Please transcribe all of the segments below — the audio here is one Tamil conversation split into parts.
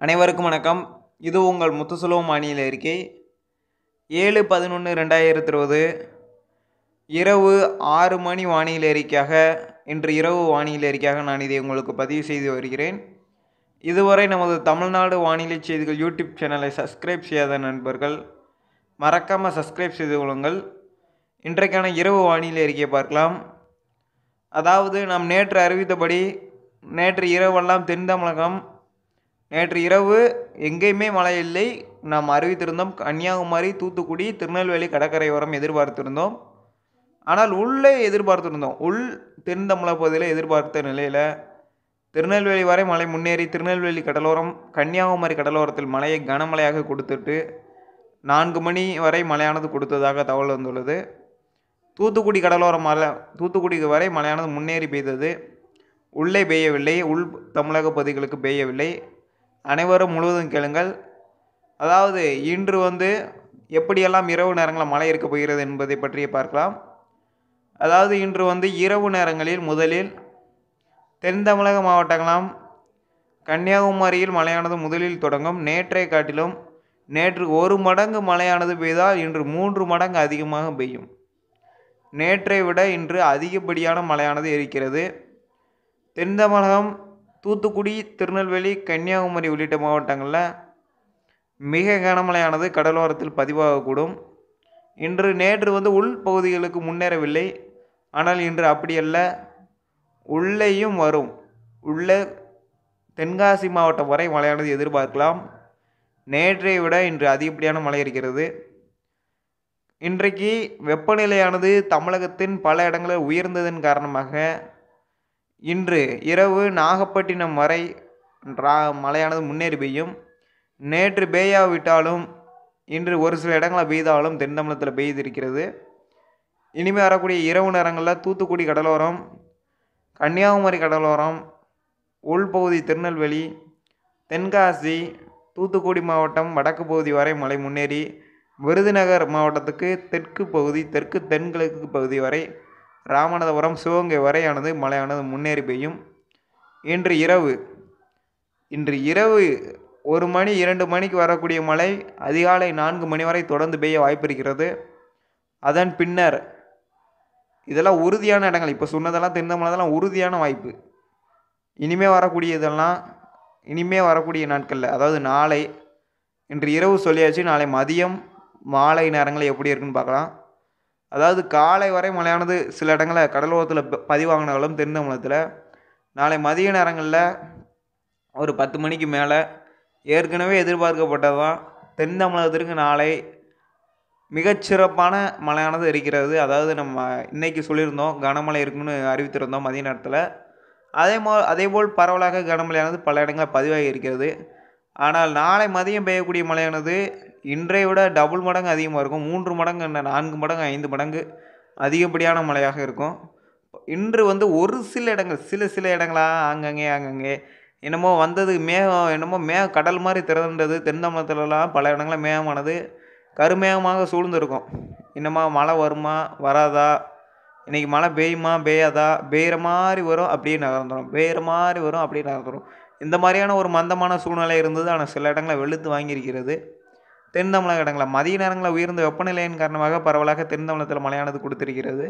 அனைவருக்கும் வணக்கம் இது உங்கள் முத்துசுலோம் வானிலை அறிக்கை ஏழு பதினொன்று ரெண்டாயிரத்தி இருபது இரவு ஆறு மணி வானிலை அறிக்கையாக இன்று இரவு வானிலை அறிக்கையாக நான் இதை உங்களுக்கு பதிவு செய்து வருகிறேன் இதுவரை நமது தமிழ்நாடு வானிலை செய்திகள் யூடியூப் சேனலை சப்ஸ்கிரைப் செய்யாத நண்பர்கள் மறக்காமல் சப்ஸ்கிரைப் செய்து கொள்ளுங்கள் இன்றைக்கான இரவு வானிலை அறிக்கையை பார்க்கலாம் அதாவது நாம் நேற்று அறிவித்தபடி நேற்று இரவெல்லாம் தென் தமிழகம் நேற்று இரவு எங்கேயுமே மழை இல்லை நாம் அறிவித்திருந்தோம் கன்னியாகுமரி தூத்துக்குடி திருநெல்வேலி கடற்கரையோரம் எதிர்பார்த்திருந்தோம் ஆனால் உள்ளே எதிர்பார்த்திருந்தோம் உள் தென் தமிழக பகுதியில் எதிர்பார்த்த நிலையில் திருநெல்வேலி வரை மழை முன்னேறி திருநெல்வேலி கடலோரம் கன்னியாகுமரி கடலோரத்தில் மழையை கனமழையாக கொடுத்துட்டு நான்கு மணி வரை மழையானது கொடுத்ததாக தகவல் வந்துள்ளது தூத்துக்குடி கடலோரம் மலை தூத்துக்குடி வரை மழையானது முன்னேறி பெய்தது உள்ளே பெய்யவில்லை உள் தமிழக பகுதிகளுக்கு பெய்யவில்லை அனைவரும் முழுவதும் கேளுங்கள் அதாவது இன்று வந்து எப்படியெல்லாம் இரவு நேரங்களில் மழை இருக்க போகிறது என்பதை பற்றி பார்க்கலாம் அதாவது இன்று வந்து இரவு நேரங்களில் முதலில் தென் தமிழக மாவட்டங்களாம் கன்னியாகுமரியில் மழையானது முதலில் தொடங்கும் நேற்றை காட்டிலும் நேற்று ஒரு மடங்கு மழையானது பெய்தால் இன்று மூன்று மடங்கு அதிகமாக பெய்யும் நேற்றை விட இன்று அதிகப்படியான மழையானது இருக்கிறது தென் தமிழகம் தூத்துக்குடி திருநெல்வேலி கன்னியாகுமரி உள்ளிட்ட மாவட்டங்களில் மிக கனமழையானது கடலோரத்தில் பதிவாகக்கூடும் இன்று நேற்று வந்து உள் பகுதிகளுக்கு முன்னேறவில்லை ஆனால் இன்று அப்படியல்ல உள்ளேயும் வரும் உள்ளே தென்காசி மாவட்டம் வரை மழையானது எதிர்பார்க்கலாம் நேற்றை விட இன்று அதிகப்படியான மழை இருக்கிறது இன்றைக்கு வெப்பநிலையானது தமிழகத்தின் பல இடங்களில் உயர்ந்ததன் காரணமாக இன்று இரவு நாகப்பட்டினம் வரை ரா- மழையானது முன்னேறி பெய்யும் நேற்று பெய்யாவிட்டாலும் இன்று ஒரு சில இடங்களில் பெய்தாலும் தென் தமிழகத்தில் பெய்திருக்கிறது இனிமேல் வரக்கூடிய இரவு நேரங்களில் தூத்துக்குடி கடலோரம் கன்னியாகுமரி கடலோரம் உள்பகுதி திருநெல்வேலி தென்காசி தூத்துக்குடி மாவட்டம் வடக்கு பகுதி வரை மழை முன்னேறி விருதுநகர் மாவட்டத்துக்கு தெற்கு பகுதி தெற்கு தென்கிழக்கு பகுதி வரை ராமநாதபுரம் சிவகங்கை வரையானது மழையானது முன்னேறி பெய்யும் இன்று இரவு இன்று இரவு ஒரு மணி இரண்டு மணிக்கு வரக்கூடிய மழை அதிகாலை நான்கு மணி வரை தொடர்ந்து பெய்ய வாய்ப்பு இருக்கிறது அதன் பின்னர் இதெல்லாம் உறுதியான இடங்கள் இப்போ சொன்னதெல்லாம் தெரிந்தவங்களதெல்லாம் உறுதியான வாய்ப்பு இனிமே வரக்கூடியதெல்லாம் இனிமே வரக்கூடிய நாட்களில் அதாவது நாளை இன்று இரவு சொல்லியாச்சு நாளை மதியம் மாலை நேரங்கள் எப்படி இருக்குன்னு பார்க்கலாம் அதாவது காலை வரை மழையானது சில இடங்களில் கடலோரத்தில் ப- பதிவாகினாலும் தென் தமிழகத்தில் நாளை மதிய நேரங்களில் ஒரு பத்து மணிக்கு மேலே ஏற்கனவே எதிர்பார்க்கப்பட்டதான் தென் தமிழகத்திற்கு நாளை மிகச்சிறப்பான மழையானது இருக்கிறது அதாவது நம்ம இன்னைக்கு சொல்லியிருந்தோம் கனமழை இருக்குன்னு அறிவித்திருந்தோம் மதிய நேரத்தில் அதே மோ அதேபோல் பரவலாக கனமழையானது பல இடங்களில் பதிவாகி இருக்கிறது ஆனால் நாளை மதியம் பெய்யக்கூடிய மழையானது இன்றைய விட டபுள் மடங்கு அதிகமாக இருக்கும் மூன்று மடங்கு என்ன நான்கு மடங்கு ஐந்து மடங்கு அதிகப்படியான மழையாக இருக்கும் இன்று வந்து ஒரு சில இடங்கள் சில சில இடங்களா ஆங்கங்கே ஆங்கங்கே என்னமோ வந்தது மேகம் என்னமோ மேகம் கடல் மாதிரி திறந்தது தென் தமிழகத்துலலாம் பல இடங்களில் மேகமானது கருமேகமாக சூழ்ந்திருக்கும் இன்னமா மழை வருமா வராதா இன்றைக்கி மழை பெய்யுமா பெய்யாதா பெய்கிற மாதிரி வரும் அப்படியே நகர்ந்துடும் பெய்கிற மாதிரி வரும் அப்படியே நகர்ந்துடும் இந்த மாதிரியான ஒரு மந்தமான சூழ்நிலை இருந்தது ஆனால் சில இடங்களில் வெளுத்து வாங்கியிருக்கிறது தென் தமிழக இடங்களில் மதிய நேரங்களில் உயர்ந்த வெப்பநிலையின் காரணமாக பரவலாக தென் தமிழகத்தில் மழையானது கொடுத்திருக்கிறது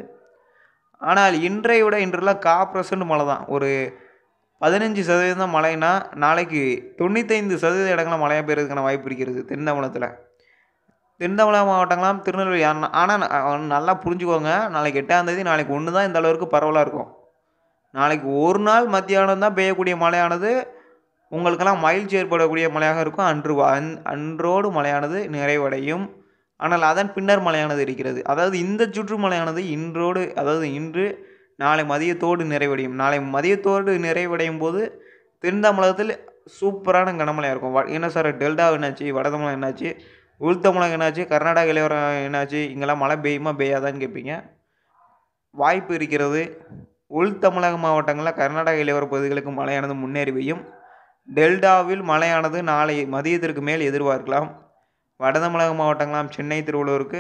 ஆனால் இன்றை விட இன்றுலாம் கா பர்சன்ட் மழை தான் ஒரு பதினஞ்சு சதவீதம் மழைனா நாளைக்கு தொண்ணூத்தைந்து சதவீத இடங்களில் மழையாக பெய்யறதுக்கான வாய்ப்பு இருக்கிறது தென் தமிழகத்தில் தென் தமிழக மாவட்டங்களாம் திருநெல்வேலி ஆனால் நல்லா புரிஞ்சுக்கோங்க நாளைக்கு எட்டாம் தேதி நாளைக்கு ஒன்று தான் இந்த அளவுக்கு பரவலாக இருக்கும் நாளைக்கு ஒரு நாள் மத்தியானம் தான் பெய்யக்கூடிய மழையானது உங்களுக்கெல்லாம் மகிழ்ச்சி ஏற்படக்கூடிய மழையாக இருக்கும் அன்று வ- அன்- அன்றோடு மழையானது நிறைவடையும் ஆனால் அதன் பின்னர் மழையானது இருக்கிறது அதாவது இந்த சுற்று மழையானது இன்றோடு அதாவது இன்று நாளை மதியத்தோடு நிறைவடையும் நாளை மதியத்தோடு நிறைவடையும் போது தென் தமிழகத்தில் சூப்பரான கனமழையாக இருக்கும் வ- என்ன சார் டெல்டா என்னாச்சு வட தமிழகம் என்னாச்சு உள் தமிழகம் என்னாச்சு கர்நாடகா இளையோரம் என்னாச்சு இங்கெல்லாம் மழை பெய்யுமா பெய்யாதான்னு கேட்பீங்க வாய்ப்பு இருக்கிறது உள் தமிழக மாவட்டங்களில் கர்நாடக இளையோர பகுதிகளுக்கு மழையானது முன்னேறி பெய்யும் டெல்டாவில் மழையானது நாளை மதியத்திற்கு மேல் எதிர்பார்க்கலாம் வட தமிழக மாவட்டங்களாம் சென்னை திருவள்ளூருக்கு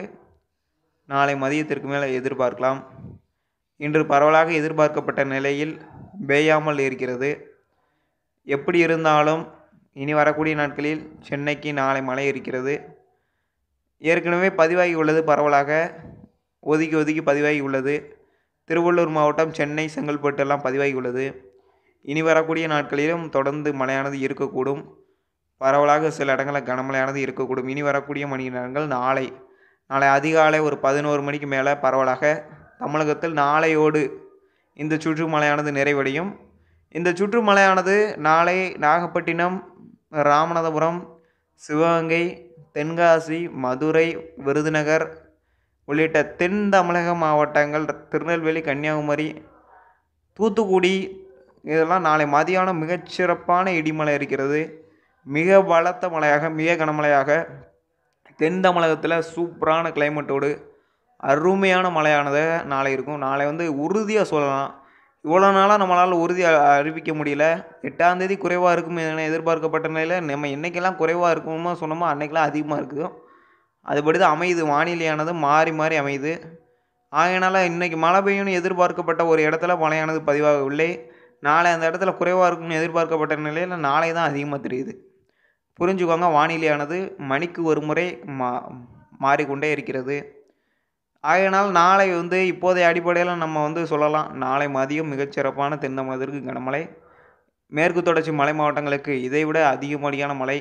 நாளை மதியத்திற்கு மேலே எதிர்பார்க்கலாம் இன்று பரவலாக எதிர்பார்க்கப்பட்ட நிலையில் பெய்யாமல் இருக்கிறது எப்படி இருந்தாலும் இனி வரக்கூடிய நாட்களில் சென்னைக்கு நாளை மழை இருக்கிறது ஏற்கனவே பதிவாகி உள்ளது பரவலாக ஒதுக்கி ஒதுக்கி பதிவாகி உள்ளது திருவள்ளூர் மாவட்டம் சென்னை செங்கல்பட்டு எல்லாம் பதிவாகி உள்ளது இனி வரக்கூடிய நாட்களிலும் தொடர்ந்து மழையானது இருக்கக்கூடும் பரவலாக சில இடங்களில் கனமழையானது இருக்கக்கூடும் இனி வரக்கூடிய மணி நேரங்கள் நாளை நாளை அதிகாலை ஒரு பதினோரு மணிக்கு மேலே பரவலாக தமிழகத்தில் நாளையோடு இந்த சுற்றுமலையானது நிறைவடையும் இந்த சுற்றுமலையானது நாளை நாகப்பட்டினம் ராமநாதபுரம் சிவகங்கை தென்காசி மதுரை விருதுநகர் உள்ளிட்ட தென் தமிழக மாவட்டங்கள் திருநெல்வேலி கன்னியாகுமரி தூத்துக்குடி இதெல்லாம் நாளை மதியானம் மிகச்சிறப்பான இடிமலை இருக்கிறது மிக பலத்த மழையாக மிக கனமழையாக தென் தமிழகத்தில் சூப்பரான கிளைமேட்டோடு அருமையான மழையானது நாளை இருக்கும் நாளை வந்து உறுதியாக சொல்லலாம் இவ்வளோ நாளாக நம்மளால் உறுதியாக அறிவிக்க முடியல எட்டாம் தேதி குறைவாக இருக்கும் என எதிர்பார்க்கப்பட்ட நிலையில் நம்ம என்னைக்கெல்லாம் குறைவாக இருக்குமோ சொன்னோமோ அன்னைக்கெல்லாம் அதிகமாக இருக்குது அதுபடி தான் அமையுது வானிலையானது மாறி மாறி அமையுது ஆகையினால இன்றைக்கி மழை பெய்யும்னு எதிர்பார்க்கப்பட்ட ஒரு இடத்துல மழையானது பதிவாகவில்லை நாளை அந்த இடத்துல குறைவாக இருக்கும்னு எதிர்பார்க்கப்பட்ட நிலையில் நாளை தான் அதிகமாக தெரியுது புரிஞ்சுக்கோங்க வானிலையானது மணிக்கு ஒரு முறை மா மாறிக்கொண்டே இருக்கிறது ஆகையினால் நாளை வந்து இப்போதைய அடிப்படையில் நம்ம வந்து சொல்லலாம் நாளை மதியம் மிகச்சிறப்பான தென் தமிழகத்திற்கு கனமழை மேற்கு தொடர்ச்சி மலை மாவட்டங்களுக்கு இதைவிட அதிகப்படியான மழை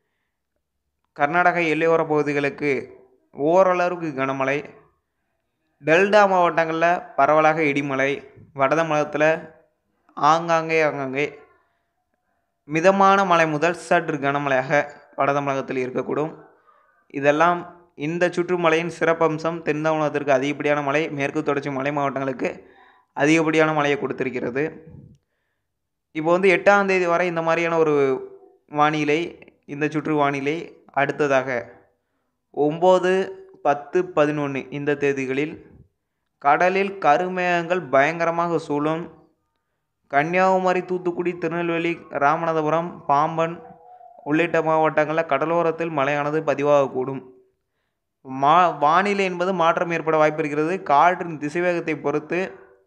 கர்நாடக எல்லையோர பகுதிகளுக்கு ஓரளவுக்கு கனமழை டெல்டா மாவட்டங்களில் பரவலாக இடிமலை வட தமிழகத்தில் ஆங்காங்கே ஆங்காங்கே மிதமான மழை முதல் சற்று கனமழையாக வட தமிழகத்தில் இருக்கக்கூடும் இதெல்லாம் இந்த சுற்றுமலையின் சிறப்பம்சம் தென் தமிழகத்திற்கு அதிகப்படியான மழை மேற்கு தொடர்ச்சி மலை மாவட்டங்களுக்கு அதிகப்படியான மழையை கொடுத்திருக்கிறது இப்போ வந்து எட்டாம் தேதி வரை இந்த மாதிரியான ஒரு வானிலை இந்த சுற்று வானிலை அடுத்ததாக ஒம்பது பத்து பதினொன்று இந்த தேதிகளில் கடலில் கருமேகங்கள் பயங்கரமாக சூழும் கன்னியாகுமரி தூத்துக்குடி திருநெல்வேலி ராமநாதபுரம் பாம்பன் உள்ளிட்ட மாவட்டங்களில் கடலோரத்தில் மழையானது பதிவாகக்கூடும் மா வானிலை என்பது மாற்றம் ஏற்பட வாய்ப்பு இருக்கிறது காற்றின் திசைவேகத்தை பொறுத்து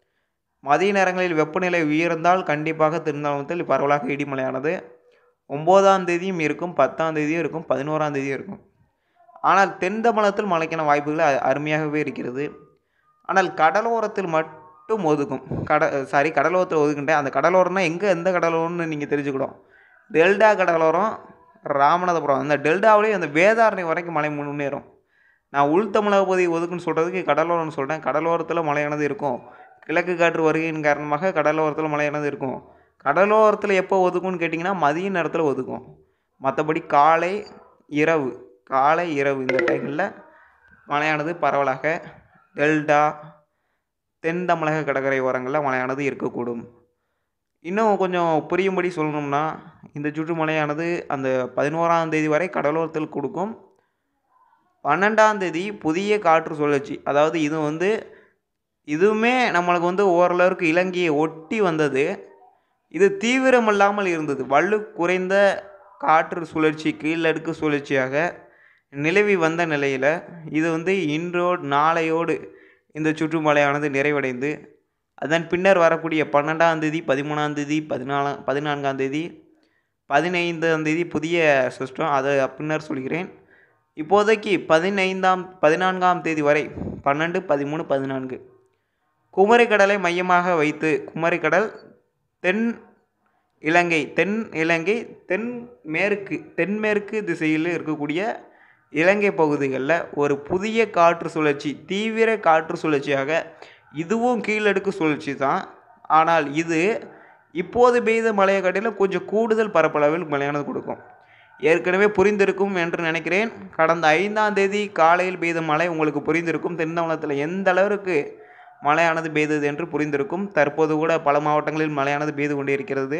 மதிய நேரங்களில் வெப்பநிலை உயர்ந்தால் கண்டிப்பாக திருநெல்வேலியில் பரவலாக இடிமலையானது ஒம்போதாம் தேதியும் இருக்கும் பத்தாம் தேதியும் இருக்கும் பதினோராம் தேதியும் இருக்கும் ஆனால் தென் தமிழகத்தில் மழைக்கான வாய்ப்புகள் அ- அருமையாகவே இருக்கிறது ஆனால் கடலோரத்தில் மட்டும் ஒதுக்கும் கட சாரி கடலோரத்தில் ஒதுக்கின்றேன் அந்த கடலோரம்னா எங்கே எந்த கடலோரம்னு நீங்கள் தெரிஞ்சுக்கணும் டெல்டா கடலோரம் ராமநாதபுரம் அந்த டெல்டாவிலேயே அந்த வேதாரணை வரைக்கும் மழை முன்னேறும் நான் உள் தமிழக பகுதி ஒதுக்குன்னு சொல்கிறதுக்கு கடலோரம்னு சொல்கிறேன் கடலோரத்தில் மழையானது இருக்கும் கிழக்கு காற்று வருகையின் காரணமாக கடலோரத்தில் மழையானது இருக்கும் கடலோரத்தில் எப்போ ஒதுக்கும்னு கேட்டிங்கன்னா மதிய நேரத்தில் ஒதுக்கும் மற்றபடி காலை இரவு காலை இரவு இந்த டைமில் மழையானது பரவலாக டெல்டா தென் தமிழக கடற்கரை ஓரங்களில் மழையானது இருக்கக்கூடும் இன்னும் கொஞ்சம் புரியும்படி சொல்லணும்னா இந்த சுற்றுமலையானது அந்த பதினோராம் தேதி வரை கடலோரத்தில் கொடுக்கும் பன்னெண்டாம் தேதி புதிய காற்று சுழற்சி அதாவது இது வந்து இதுவுமே நம்மளுக்கு வந்து ஓரளவுக்கு இலங்கையை ஒட்டி வந்தது இது தீவிரமில்லாமல் இருந்தது வலு குறைந்த காற்று சுழற்சி கீழடுக்கு சுழற்சியாக நிலவி வந்த நிலையில் இது வந்து இன்றோடு நாளையோடு இந்த சுற்றுமலையானது நிறைவடைந்து அதன் பின்னர் வரக்கூடிய பன்னெண்டாம் தேதி பதிமூணாம் தேதி பதினாலாம் பதினான்காம் தேதி பதினைந்தாம் தேதி புதிய சிஸ்டம் அதை பின்னர் சொல்கிறேன் இப்போதைக்கு பதினைந்தாம் பதினான்காம் தேதி வரை பன்னெண்டு பதிமூணு பதினான்கு குமரிக்கடலை மையமாக வைத்து குமரிக்கடல் தென் இலங்கை தென் இலங்கை தென் மேற்கு தென்மேற்கு திசையில் இருக்கக்கூடிய இலங்கை பகுதிகளில் ஒரு புதிய காற்று சுழற்சி தீவிர காற்று சுழற்சியாக இதுவும் கீழடுக்கு சுழற்சி தான் ஆனால் இது இப்போது பெய்த மழையை காட்டிலும் கொஞ்சம் கூடுதல் பரப்பளவில் மழையானது கொடுக்கும் ஏற்கனவே புரிந்திருக்கும் என்று நினைக்கிறேன் கடந்த ஐந்தாம் தேதி காலையில் பெய்த மழை உங்களுக்கு புரிந்திருக்கும் தென் தமிழகத்தில் எந்த அளவிற்கு மழையானது பெய்தது என்று புரிந்திருக்கும் தற்போது கூட பல மாவட்டங்களில் மழையானது பெய்து கொண்டே இருக்கிறது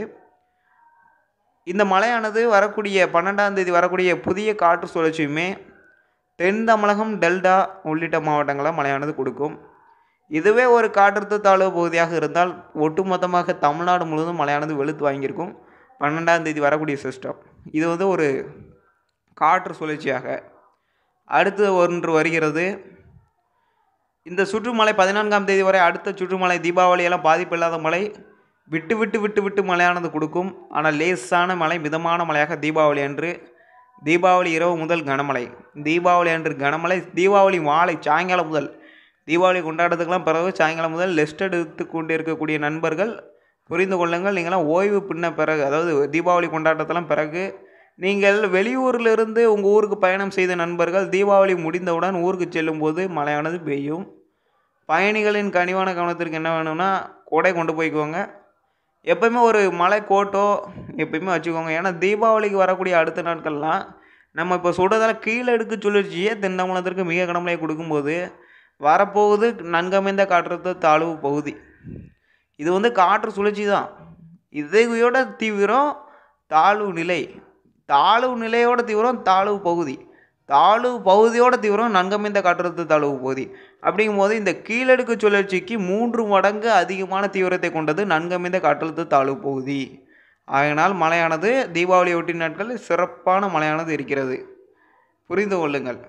இந்த மழையானது வரக்கூடிய பன்னெண்டாம் தேதி வரக்கூடிய புதிய காற்று சுழற்சியுமே தென் தமிழகம் டெல்டா உள்ளிட்ட மாவட்டங்களில் மழையானது கொடுக்கும் இதுவே ஒரு காற்றழுத்த தாழ்வு பகுதியாக இருந்தால் ஒட்டுமொத்தமாக தமிழ்நாடு முழுவதும் மழையானது வெளுத்து வாங்கியிருக்கும் பன்னெண்டாம் தேதி வரக்கூடிய சிஸ்டம் இது வந்து ஒரு காற்று சுழற்சியாக அடுத்து ஒன்று வருகிறது இந்த சுற்றுமலை பதினான்காம் தேதி வரை அடுத்த சுற்றுமலை தீபாவளி எல்லாம் பாதிப்பு இல்லாத மழை விட்டு விட்டு விட்டு விட்டு மழையானது கொடுக்கும் ஆனால் லேசான மழை மிதமான மழையாக தீபாவளி அன்று தீபாவளி இரவு முதல் கனமழை தீபாவளி அன்று கனமழை தீபாவளி மாலை சாயங்காலம் முதல் தீபாவளி கொண்டாடுறதுக்கெல்லாம் பிறகு சாயங்காலம் முதல் லெஸ்ட் எடுத்து கொண்டு இருக்கக்கூடிய நண்பர்கள் புரிந்து கொள்ளுங்கள் நீங்களாம் ஓய்வு பின்ன பிறகு அதாவது தீபாவளி கொண்டாட்டத்தெல்லாம் பிறகு நீங்கள் வெளியூரிலிருந்து உங்கள் ஊருக்கு பயணம் செய்த நண்பர்கள் தீபாவளி முடிந்தவுடன் ஊருக்கு செல்லும்போது மழையானது பெய்யும் பயணிகளின் கனிவான கவனத்திற்கு என்ன வேணும்னா கொடை கொண்டு போய்க்கோங்க எப்பயுமே ஒரு மலை கோட்டோ எப்பயுமே வச்சுக்கோங்க ஏன்னா தீபாவளிக்கு வரக்கூடிய அடுத்த நாட்கள்லாம் நம்ம இப்போ சொல்கிறதால கீழே எடுக்க சொல்லிச்சியே தென்னமலத்திற்கு மிக கடமலை கொடுக்கும்போது வரப்போகுது நன்கமைந்த காற்றழுத்த தாழ்வு பகுதி இது வந்து காற்று சுழற்சி தான் இதையோட தீவிரம் தாழ்வு நிலை தாழ்வு நிலையோட தீவிரம் தாழ்வு பகுதி தாழ்வு பகுதியோட தீவிரம் நன்கமைந்த காற்றழுத்த தாழ்வு பகுதி அப்படிங்கும்போது இந்த கீழடுக்கு சுழற்சிக்கு மூன்று மடங்கு அதிகமான தீவிரத்தை கொண்டது நன்கமைந்த காற்றழுத்த தாழ்வு பகுதி ஆகையினால் மழையானது தீபாவளி ஒட்டி நாட்களில் சிறப்பான மழையானது இருக்கிறது புரிந்து கொள்ளுங்கள்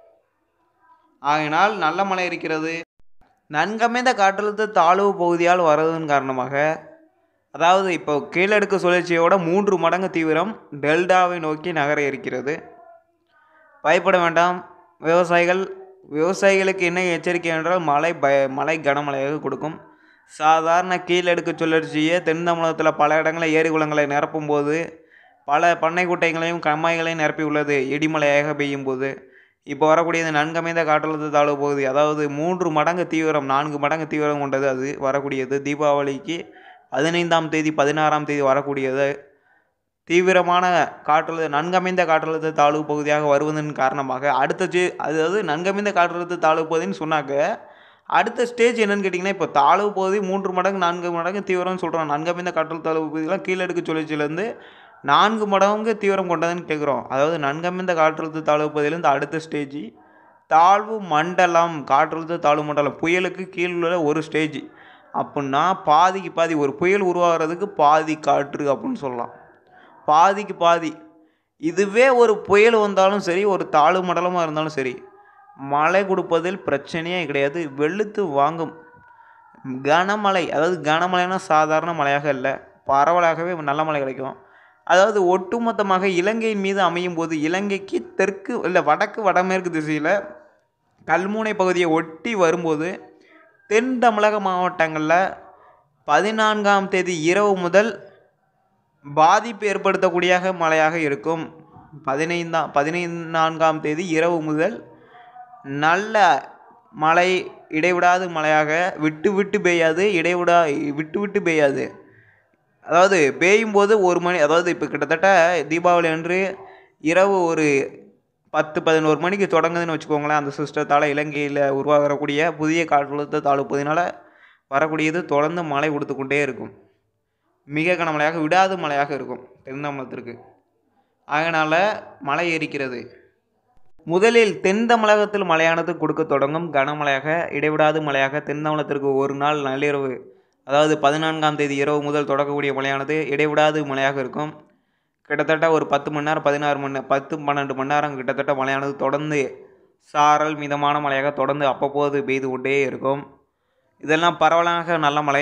ஆகையினால் நல்ல மழை இருக்கிறது நன்கமைந்த காற்றழுத்த தாழ்வு பகுதியால் வரதன் காரணமாக அதாவது இப்போ கீழடுக்கு சுழற்சியோட மூன்று மடங்கு தீவிரம் டெல்டாவை நோக்கி நகர இருக்கிறது பயப்பட வேண்டாம் விவசாயிகள் விவசாயிகளுக்கு என்ன எச்சரிக்கை என்றால் மழை பய மழை கனமழையாக கொடுக்கும் சாதாரண கீழடுக்கு சுழற்சியே தென் தமிழகத்தில் பல இடங்களில் ஏரி குளங்களை நிரப்பும் போது பல பண்ணை குட்டைகளையும் கம்மாய்களையும் நிரப்பி உள்ளது இடிமலையாக பெய்யும் போது இப்போ வரக்கூடியது நன்கமைந்த காற்றழுத்த தாழ்வு பகுதி அதாவது மூன்று மடங்கு தீவிரம் நான்கு மடங்கு தீவிரம் கொண்டது அது வரக்கூடியது தீபாவளிக்கு பதினைந்தாம் தேதி பதினாறாம் தேதி வரக்கூடியது தீவிரமான காற்றழுத்த நன்கமைந்த காற்றழுத்த தாழ்வு பகுதியாக வருவதன் காரணமாக அடுத்த ஸ்டே அதாவது நன்கமைந்த காற்றழுத்த தாழ்வு பகுதின்னு சொன்னாக்க அடுத்த ஸ்டேஜ் என்னன்னு கேட்டிங்கன்னா இப்போ தாழ்வு பகுதி மூன்று மடங்கு நான்கு மடங்கு தீவிரம்னு சொல்கிறோம் நன்கமைந்த காற்றழுத்த தாழ்வு பகுதியெலாம் கீழடுக்கு சுழற்சியிலேருந்து நான்கு மடங்கு தீவிரம் கொண்டதுன்னு கேட்குறோம் அதாவது நன்கமைந்த காற்றழுத்த தாழ்வு பகுதியிலேருந்து அடுத்த ஸ்டேஜ் தாழ்வு மண்டலம் காற்றழுத்த தாழ்வு மண்டலம் புயலுக்கு கீழ் உள்ள ஒரு ஸ்டேஜ் அப்படின்னா பாதிக்கு பாதி ஒரு புயல் உருவாகிறதுக்கு பாதி காற்று அப்படின்னு சொல்லலாம் பாதிக்கு பாதி இதுவே ஒரு புயல் வந்தாலும் சரி ஒரு தாழ்வு மண்டலமாக இருந்தாலும் சரி மழை கொடுப்பதில் பிரச்சனையே கிடையாது வெளுத்து வாங்கும் கனமழை அதாவது கனமழைனா சாதாரண மழையாக இல்லை பரவலாகவே நல்ல மழை கிடைக்கும் அதாவது ஒட்டுமொத்தமாக இலங்கையின் மீது அமையும் போது இலங்கைக்கு தெற்கு இல்லை வடக்கு வடமேற்கு திசையில் கல்முனை பகுதியை ஒட்டி வரும்போது தென் தமிழக மாவட்டங்களில் பதினான்காம் தேதி இரவு முதல் பாதிப்பு ஏற்படுத்தக்கூடிய மழையாக இருக்கும் பதினைந்தாம் பதினைநான்காம் தேதி இரவு முதல் நல்ல மழை இடைவிடாது மழையாக விட்டு விட்டு பெய்யாது இடைவிடா விட்டு விட்டு பெய்யாது அதாவது பெய்யும் போது ஒரு மணி அதாவது இப்போ கிட்டத்தட்ட தீபாவளி அன்று இரவு ஒரு பத்து பதினோரு மணிக்கு தொடங்குதுன்னு வச்சுக்கோங்களேன் அந்த சிஸ்டத்தால் இலங்கையில் உருவாகக்கூடிய புதிய காற்றழுத்த தாழ்வு பகுதியினால் வரக்கூடியது தொடர்ந்து மழை கொடுத்து கொண்டே இருக்கும் மிக கனமழையாக விடாது மழையாக இருக்கும் தென்தமிழகத்திற்கு அதனால் மழை இருக்கிறது முதலில் தென் தமிழகத்தில் மழையானது கொடுக்க தொடங்கும் கனமழையாக இடைவிடாது மழையாக தென் தமிழகத்திற்கு ஒரு நாள் நள்ளிரவு அதாவது பதினான்காம் தேதி இரவு முதல் தொடக்கக்கூடிய மழையானது இடைவிடாது மழையாக இருக்கும் கிட்டத்தட்ட ஒரு பத்து மணி நேரம் பதினாறு மணி நே- பத்து பன்னெண்டு மணி நேரம் கிட்டத்தட்ட மழையானது தொடர்ந்து சாரல் மிதமான மழையாக தொடர்ந்து அப்பப்போது பெய்து கொண்டே இருக்கும் இதெல்லாம் பரவலாக நல்ல மழை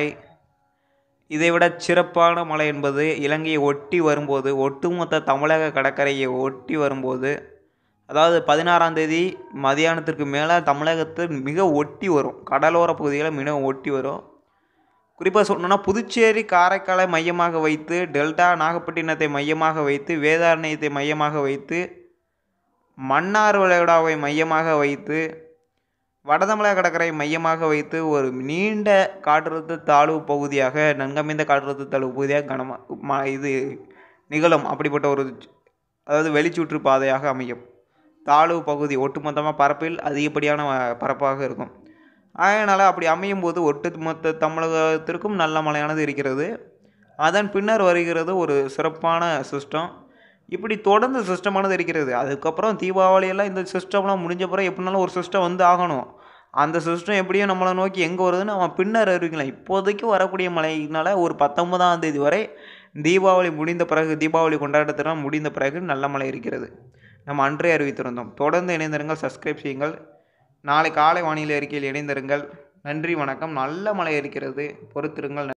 இதைவிட சிறப்பான மழை என்பது இலங்கையை ஒட்டி வரும்போது ஒட்டுமொத்த தமிழக கடற்கரையை ஒட்டி வரும்போது அதாவது பதினாறாம் தேதி மதியானத்திற்கு மேலே தமிழகத்தில் மிக ஒட்டி வரும் கடலோர பகுதிகளை மிக ஒட்டி வரும் குறிப்பாக சொல்லணும்னா புதுச்சேரி காரைக்காலை மையமாக வைத்து டெல்டா நாகப்பட்டினத்தை மையமாக வைத்து வேதாரண்யத்தை மையமாக வைத்து மன்னார் விளைகுடாவை மையமாக வைத்து வடதமிழக கடற்கரை மையமாக வைத்து ஒரு நீண்ட காற்றழுத்த தாழ்வு பகுதியாக நன்கமைந்த காற்றழுத்த தாழ்வு பகுதியாக கனமா ம இது நிகழும் அப்படிப்பட்ட ஒரு அதாவது வெளிச்சுற்று பாதையாக அமையும் தாழ்வு பகுதி ஒட்டுமொத்தமாக பரப்பில் அதிகப்படியான அஹ், பரப்பாக இருக்கும் அதனால் அப்படி அமையும் போது ஒட்டுமொத்த தமிழகத்திற்கும் நல்ல மழையானது இருக்கிறது அதன் பின்னர் வருகிறது ஒரு சிறப்பான சிஸ்டம் இப்படி தொடர்ந்து சிஸ்டமானது இருக்கிறது அதுக்கப்புறம் தீபாவளியெல்லாம் இந்த சிஸ்டம்லாம் முடிஞ்ச பிறகு எப்படினாலும் ஒரு சிஸ்டம் வந்து ஆகணும் அந்த சிஸ்டம் எப்படியும் நம்மளை நோக்கி எங்கே வருதுன்னு அவன் பின்னர் அறிவிக்கலாம் இப்போதைக்கு வரக்கூடிய மழையினால் ஒரு பத்தொன்பதாம் தேதி வரை தீபாவளி முடிந்த பிறகு தீபாவளி கொண்டாட்டத்தினால் முடிந்த பிறகு நல்ல மழை இருக்கிறது நம்ம அன்றே அறிவித்திருந்தோம் தொடர்ந்து இணைந்திருங்கள் சப்ஸ்கிரைப் செய்யுங்கள் நாளை காலை வானிலை அறிக்கையில் இணைந்திருங்கள் நன்றி வணக்கம் நல்ல மழை இருக்கிறது பொறுத்திருங்கள்